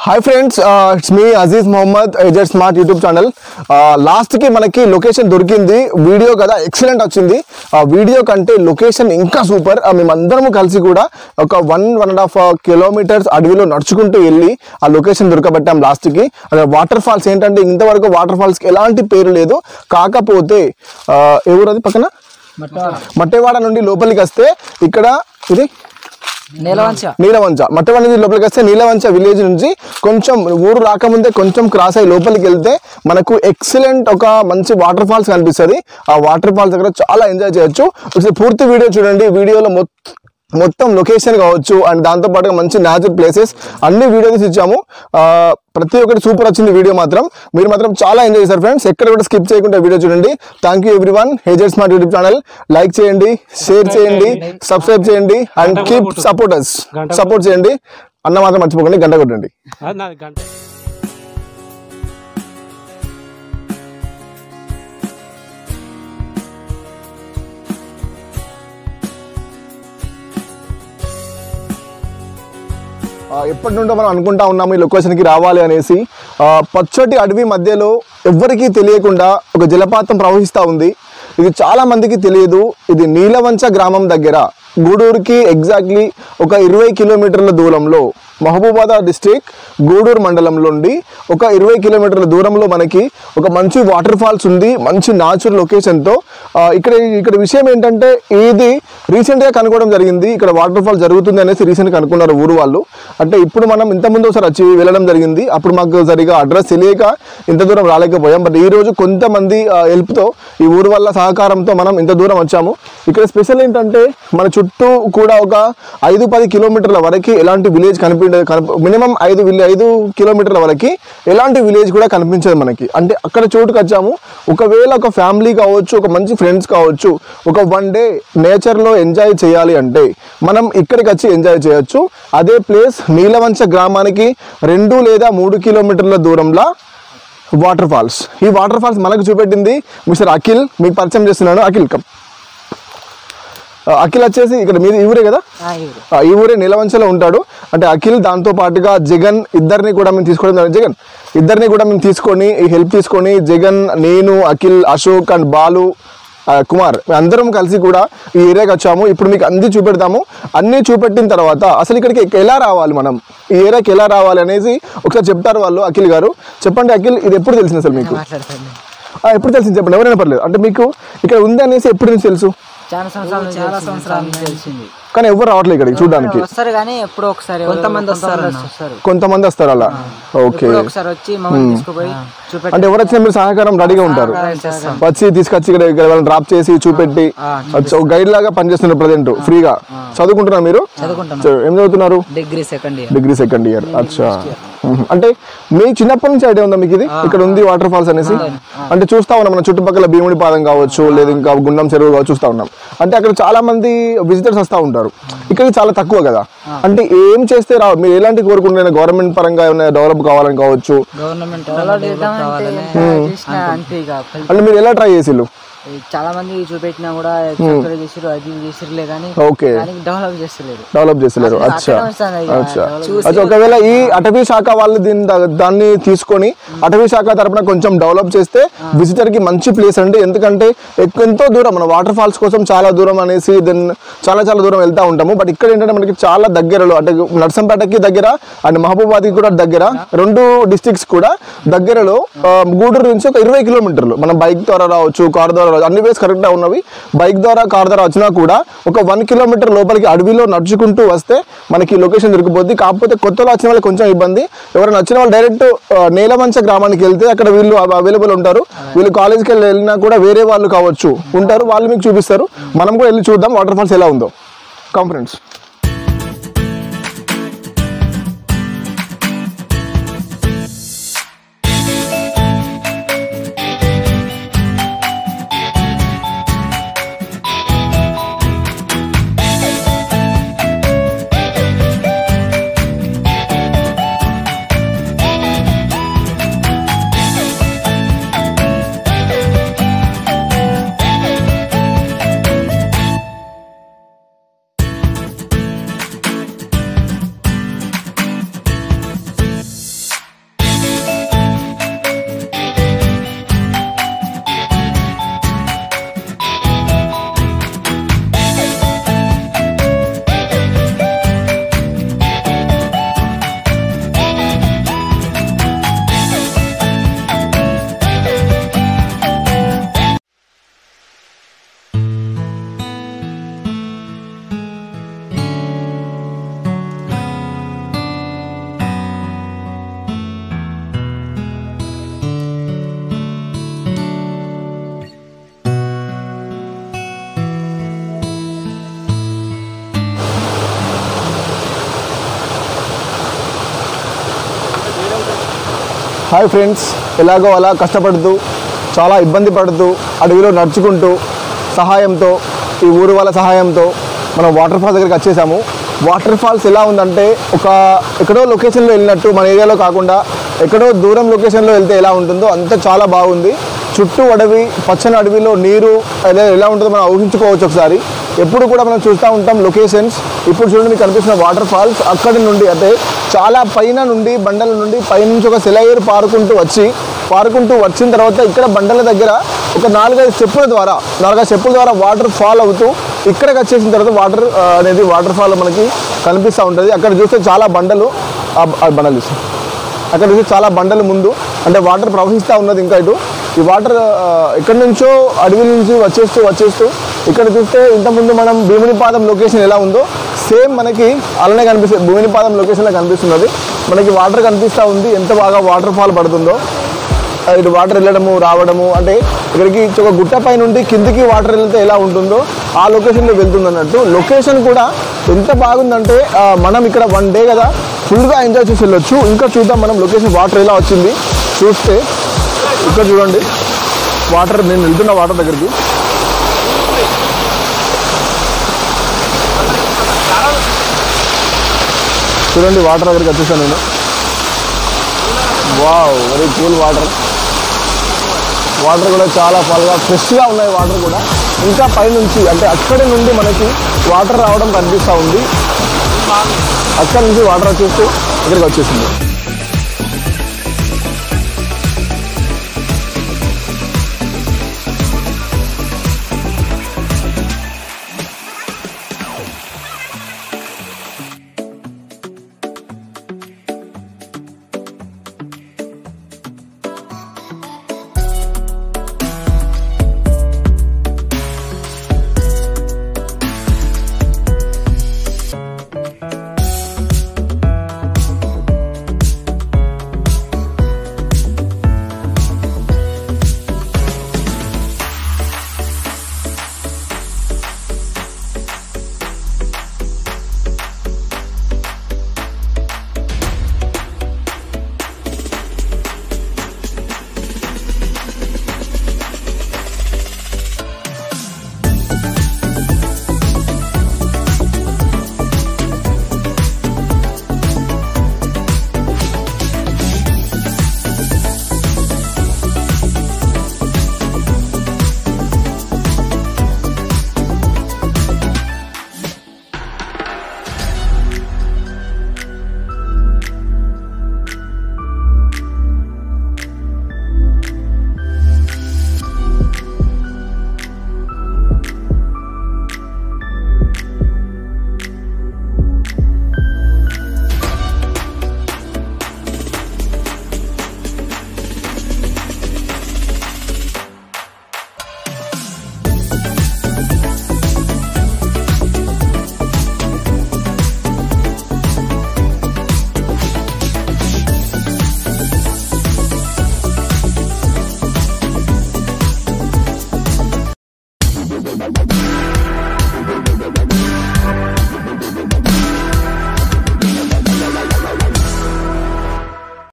Hi friends it's me Aziz Mohammed AZ smart YouTube channel లాస్ట్కి మనకి location దొరికింది వీడియో కదా ఎక్సలెంట్ వచ్చింది ఆ వీడియో కంటే లొకేషన్ ఇంకా సూపర్ మేమందరము కలిసి కూడా ఒక one one and half kilometres అడవిలో నడుచుకుంటూ వెళ్ళి ఆ లొకేషన్ దొరకబెట్టాం లాస్ట్కి అదే వాటర్ ఫాల్స్ ఏంటంటే ఇంతవరకు వాటర్ ఫాల్స్కి ఎలాంటి పేరు లేదు కాకపోతే ఆ, ఎవరు అది పక్కన మట్టేవాడ నుండి లోపలికి వస్తే ఇక్కడ ఇది నీలవంచ నీలవంచ మట్టవాడ నుంచి లోపలికి వస్తే నీలవంచ విలేజ్ నుంచి కొంచెం ఊరు రాకముందే కొంచెం క్రాస్ అయ్యి లోపలికి వెళ్తే మనకు ఎక్సలెంట్ ఒక మంచి వాటర్ ఫాల్స్ కనిపిస్తుంది ఆ వాటర్ ఫాల్స్ దగ్గర చాలా ఎంజాయ్ చేయొచ్చు ఒకసారి పూర్తి వీడియో చూడండి వీడియోలో మొత్తం మొత్తం లొకేషన్ కావచ్చు అండ్ దాంతో పాటుగా మంచి న్యాచురల్ ప్లేసెస్ అన్ని వీడియో తీసి ఇచ్చాము ఆ, ప్రతి ఒక్కటి సూపర్ వచ్చింది వీడియో మాత్రం మీరు మాత్రం చాలా ఎంజాయ్ చేశారు ఫ్రెండ్స్ ఎక్కడ కూడా స్కిప్ చేయకుండా వీడియో చూడండి థ్యాంక్ యూ ఎవ్రీ వన్ హేజర్ స్మార్ట్ యూట్యూబ్ ఛానల్ లైక్ చేయండి షేర్ చేయండి సబ్స్క్రైబ్ చేయండి అండ్ కీప్ సపోర్టర్స్ సపోర్ట్ చేయండి అన్న మాత్రం మర్చిపోకండి గంట కొట్టండి అది నాది గంట ఆ, ఎప్పటి నుండో మనం అనుకుంటా ఉన్నాము ఈ లొకేషన్కి రావాలి అనేసి ఆ, పచ్చటి అడవి మధ్యలో ఎవ్వరికీ తెలియకుండా ఒక జలపాతం ప్రవహిస్తూ ఉంది ఇది చాలా మందికి తెలియదు ఇది నీలవంచ గ్రామం దగ్గర గూడూరుకి ఎగ్జాక్ట్లీ ఒక ఇరవై కిలోమీటర్ల దూరంలో మహబూబాబాద్ డిస్టిక్ గూడూరు మండలంలో నుండి ఒక ఇరవై కిలోమీటర్ల దూరంలో మనకి ఒక మంచి వాటర్ ఫాల్స్ ఉంది మంచి న్యాచురల్ లొకేషన్తో ఇక్కడ ఇక్కడ విషయం ఏంటంటే ఇది రీసెంట్గా కనుక్కోవడం జరిగింది ఇక్కడ వాటర్ ఫాల్ జరుగుతుంది అనేసి రీసెంట్గా కనుక్కున్నారు ఊరు వాళ్ళు అంటే ఇప్పుడు మనం ఇంతకుముందు ఒకసారి వచ్చి వెళ్ళడం జరిగింది అప్పుడు మాకు సరిగా అడ్రస్ తెలియక ఇంత దూరం రాలేకపోయాం బట్ ఈ రోజు కొంతమంది హెల్ప్తో ఈ ఊరు వాళ్ళ సహకారంతో మనం ఇంత దూరం వచ్చాము ఇక్కడ స్పెషల్ ఏంటంటే మన చుట్టూ కూడా ఒక ఐదు పది కిలోమీటర్ల వరకు ఎలాంటి విలేజ్ కనిపి మినిమం ఐదు విలే ఐదు కిలోమీటర్ల వరకు ఎలాంటి విలేజ్ కూడా కనిపించదు మనకి అంటే అక్కడ చోటుకు వచ్చాము ఒకవేళ ఒక ఫ్యామిలీ కావచ్చు ఒక మంచి ఫ్రెండ్స్ కావచ్చు ఒక వన్ డే నేచర్లో ఎంజాయ్ చేయాలి అంటే మనం ఇక్కడికి వచ్చి ఎంజాయ్ చేయొచ్చు అదే ప్లేస్ నీలవంచ గ్రామానికి రెండు లేదా మూడు కిలోమీటర్ల దూరంలో వాటర్ ఫాల్స్ ఈ వాటర్ ఫాల్స్ మనకు చూపెట్టింది మిస్టర్ అఖిల్ మీకు పరిచయం చేస్తున్నాను అఖిల్ కమ్ ఆ, అఖిల్ వచ్చేసి ఇక్కడ మీరు ఈ ఊరే కదా ఆ, ఈ ఊరే నిలవంచలో ఉంటాడు అంటే అఖిల్ దాంతో పాటుగా జగన్ ఇద్దరిని కూడా మేము తీసుకోవడం జరిగింది. జగన్ ఇద్దరిని కూడా మేము తీసుకొని ఈ హెల్ప్ తీసుకొని జగన్ నేను అఖిల్ అశోక్ అండ్ బాలు ఆ, కుమార్ మేము అందరం కలిసి కూడా ఈ ఏరియాకి వచ్చాము ఇప్పుడు మీకు అన్ని చూపెడతాము అన్నీ చూపెట్టిన తర్వాత అసలు ఇక్కడికి ఎలా రావాలి మనం ఈ ఏరియాకి ఎలా రావాలి అనేసి ఒకసారి చెప్తారు వాళ్ళు అఖిల్ గారు చెప్పండి అఖిల్ ఇది ఎప్పుడు తెలిసింది అసలు మీకు మాట్లాడతాను ఆ, ఎప్పుడు తెలిసింది చెప్పండి ఎవరైనా పర్లేదు అంటే మీకు ఇక్కడ ఉంది అనేసి ఎప్పుడు నుంచి తెలుసు చాలా సంవత్సరాలు చాలా సంవత్సరాలు తెలిసింది కానీ ఎవరు రావట్లేదు ఇక్కడికి చూడడానికి వస్తారు కానీ ఎప్పుడో ఒకసారి కొంతమంది వస్తారు వస్తారు కొంతమంది వస్తారు అలా ఓకే ఎప్పుడో ఒకసారి వచ్చి మమ్మల్ని తీసుకుపోయి చూపెట్టి అంటే ఎవరు వచ్చినా మీరు సహకారం రెడీగా ఉంటారు చేస్తాం. వచ్చి తీసుకొచ్చి ఇక్కడ ఇక్కడ వాళ్ళని డ్రాప్ చేసి చూపెట్టి వచ్చి ఒక గైడ్ లాగా పనిచేస్తున్నారు ప్రజెంట్ ఫ్రీగా చదువుకుంటున్నారు మీరు చదువుకుంటాం చ- ఏం చదువుతున్నారు degree second year degree second year అచ్చా మ్మ్. అంటే మీ చిన్నప్పటి నుంచి ఐడియా ఉందా మీకు ఇది ఇక్కడ ఉంది వాటర్ ఫాల్స్ అనేసి అంటే చూస్తా ఉన్నాం మన చుట్టుపక్కల భీముడి పాదం కావచ్చు లేదా ఇంకా గుండం చెరువు కావచ్చు చూస్తా ఉన్నాం అంటే అక్కడ చాలా మంది విజిటర్స్ వస్తూ ఉంటారు ఇక్కడికి చాలా తక్కువ కదా అంటే ఏం చేస్తే రా మీరు ఎలాంటి కోరుకుంటున్నారు గవర్నమెంట్ పరంగా ఏమైనా డెవలప్ కావాలని కావచ్చు గవర్నమెంట్ అంతే ఇక అంటే మీరు ఎలా ట్రై చేసిల్లు చాలా మంది చూపెట్టినా కూడా చక్కగా చేసిరు అది ఇది చేసిరులే కానీ ఓకే దానికి డెవలప్ చేస్తలేరు డెవలప్ చేసలేరు అచ్చా అక్కడే వస్తాను ఇక అచ్చా develop అచ్చా ఒకవేళ ఈ అటవీ శాఖ వాళ్ళు దీన్ని దా- దాన్ని తీసుకొని అటవీ శాఖ తరపున కొంచెం డెవలప్ చేస్తే విజిటర్ కి మంచి ప్లేస్ అండి ఎందుకంటే ఎక్- ఎంతో దూరం మన వాటర్ ఫాల్స్ కోసం చాలా దూరం అనేసి దెన్ చాలా చాలా దూరం వెళ్తా ఉంటాము బట్ ఇక్కడ ఏంటంటే మనకి చాలా దగ్గరలో అంటే నర్సంపేటకి దగ్గర అండ్ మహబూబాద్కి కూడా దగ్గర రెండు డిస్ట్రిక్ట్స్ కూడా దగ్గరలో ఆ, గూడూరు నుంచి ఒక ఇరవై కిలోమీటర్లు మనం బైక్ ద్వారా రావచ్చు కార్ ద్వారా రావచ్చు అన్ని వేస్ కరెక్ట్గా ఉన్నవి బైక్ ద్వారా కార్ ద్వారా వచ్చినా కూడా ఒక వన్ కిలోమీటర్ లోపలికి అడవిలో నడుచుకుంటూ వస్తే మనకి లొకేషన్ దొరికిపోద్ది కాకపోతే కొత్తలో వచ్చిన వాళ్ళకి కొంచెం ఇబ్బంది ఎవరైనా వచ్చిన వాళ్ళు డైరెక్ట్ నేలమంచ గ్రామానికి వెళ్తే అక్కడ వీళ్ళు అవైలబుల్ ఉంటారు వీళ్ళు కాలేజ్కి వెళ్ళి వెళ్ళినా కూడా వేరే వాళ్ళు కావచ్చు ఉంటారు వాళ్ళు మీకు చూపిస్తారు మనం కూడా వెళ్ళి చూద్దాం వాటర్ ఫాల్స్ ఎలా ఉందో కాన్ఫరెన్స్ హాయ్ ఫ్రెండ్స్ ఎలాగో అలా కష్టపడుతూ చాలా ఇబ్బంది పడుతూ అడవిలో నడుచుకుంటూ సహాయంతో ఈ ఊరు వాళ్ళ సహాయంతో మనం వాటర్ ఫాల్స్ దగ్గరికి వచ్చేసాము వాటర్ ఫాల్స్ ఎలా ఉందంటే ఒక ఎక్కడో లొకేషన్లో వెళ్ళినట్టు మన ఏరియాలో కాకుండా ఎక్కడో దూరం లొకేషన్లో వెళ్తే ఎలా ఉంటుందో అంత చాలా బాగుంది చుట్టూ అడవి పచ్చని అడవిలో నీరు అదే ఎలా ఉంటుందో మనం ఊహించుకోవచ్చు ఒకసారి ఎప్పుడు కూడా మనం చూస్తూ ఉంటాం లొకేషన్స్ ఇప్పుడు చూడండి మీకు కనిపిస్తున్న వాటర్ ఫాల్స్ అక్కడి నుండి అంటే చాలా పైన నుండి బండల నుండి పైనుంచి ఒక సెలయేరు పారుకుంటూ వచ్చి పారుకుంటూ వచ్చిన తర్వాత ఇక్కడ బండల దగ్గర ఒక నాలుగైదు స్టెప్పుల ద్వారా నాలుగైదు స్టెప్పుల ద్వారా వాటర్ ఫాల్ అవుతూ ఇక్కడికి వచ్చేసిన తర్వాత వాటర్ అనేది వాటర్ ఫాల్ మనకి కనిపిస్తూ ఉంటుంది అక్కడ చూస్తే చాలా బండలు ఆ ఆ బండలు చూస్తే అక్కడ చూసి చాలా బండలు ముందు అంటే వాటర్ ప్రవహిస్తూ ఉన్నది ఇంకా ఇటు ఈ వాటర్ ఎక్కడి నుంచో అడవి నుంచి వచ్చేస్తూ వచ్చేస్తూ ఇక్కడ చూస్తే ఇంతకుముందు మనం భీమునిపాదం లొకేషన్ ఎలా ఉందో సేమ్ మనకి అలానే కనిపిస్తుంది భూమినిపాదం లొకేషన్లో కనిపిస్తున్నది మనకి వాటర్ కనిపిస్తూ ఉంది ఎంత బాగా వాటర్ ఫాల్ పడుతుందో ఆ, ఇటు వాటర్ వెళ్ళడము రావడము అంటే ఇక్కడికి ఒక గుట్ట పై నుండి కిందికి వాటర్ వెళ్తే ఎలా ఉంటుందో ఆ లొకేషన్లో వెళ్తుంది అన్నట్టు లొకేషన్ కూడా ఎంత బాగుందంటే ఆ, మనం ఇక్కడ వన్ డే కదా ఫుల్గా ఎంజాయ్ చేసి వెళ్ళొచ్చు ఇంకా చూద్దాం మనం లొకేషన్ వాటర్ ఎలా వచ్చింది చూస్తే ఇక్కడ చూడండి వాటర్ నేను వెళ్తున్న వాటర్ దగ్గరికి చూడండి వాటర్ దగ్గరికి వచ్చేసాను నేను wow very cool water water కూడా చాలా ఫల్గా ఫ్రెష్గా ఉన్నాయి వాటర్ కూడా ఇంకా పైనుంచి అంటే అక్కడి నుండి మనకి వాటర్ రావడం కనిపిస్తూ ఉంది అక్కడి నుంచి వాటర్ వచ్చేస్తూ ఇక్కడికి వచ్చేసింది